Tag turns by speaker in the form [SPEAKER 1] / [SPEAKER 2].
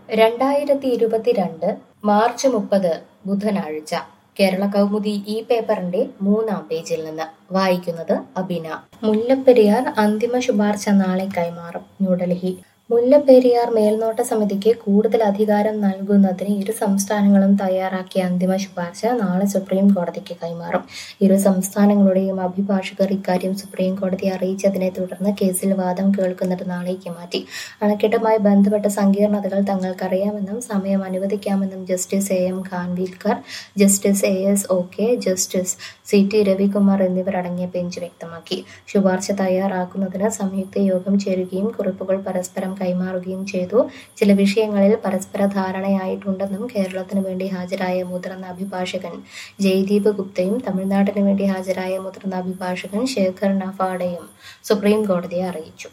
[SPEAKER 1] രണ്ടായിരത്തി ഇരുപത്തിരണ്ട് മാർച്ച് മുപ്പത് ബുധനാഴ്ച കേരള കൗമുദി ഈ പേപ്പറിന്റെ മൂന്നാം പേജിൽ നിന്ന് വായിക്കുന്നത് അബിന മുല്ലപ്പെരിയാർ അന്തിമ ശുപാർശ നാളെ കൈമാറും ന്യൂഡൽഹി മുല്ലപ്പെരിയാർ മേൽനോട്ട സമിതിക്ക് കൂടുതൽ അധികാരം നൽകുന്നതിന് ഇരു സംസ്ഥാനങ്ങളും തയ്യാറാക്കിയ അന്തിമ ശുപാർശ നാളെ സുപ്രീം കോടതിക്ക് കൈമാറും ഇരു സംസ്ഥാനങ്ങളുടെയും അഭിഭാഷകർ ഇക്കാര്യം സുപ്രീം കോടതിയെ അറിയിച്ചതിനെ തുടർന്ന് കേസിൽ വാദം കേൾക്കുന്നത് നാളേക്ക് മാറ്റി അണക്കെട്ടുമായി ബന്ധപ്പെട്ട സങ്കീർണതകൾ തങ്ങൾക്കറിയാമെന്നും സമയം അനുവദിക്കാമെന്നും justice A M Khanwilkar justice A S Oka justice C T Ravikumar എന്നിവരടങ്ങിയ ബെഞ്ച് വ്യക്തമാക്കി ശുപാർശ തയ്യാറാക്കുന്നതിന് സംയുക്ത യോഗം ചേരുകയും കുറിപ്പുകൾ പരസ്പരം കൈമാറുകയും ചെയ്തു ചില വിഷയങ്ങളിൽ പരസ്പര ധാരണയായിട്ടുണ്ടെന്നും കേരളത്തിന് വേണ്ടി ഹാജരായ മുതിർന്ന അഭിഭാഷകൻ ജയ്ദീപ് ഗുപ്തയും തമിഴ്നാട്ടിന് വേണ്ടി ഹാജരായ മുതിർന്ന അഭിഭാഷകൻ ശേഖർ നഫാഡയും സുപ്രീം കോടതിയെ അറിയിച്ചു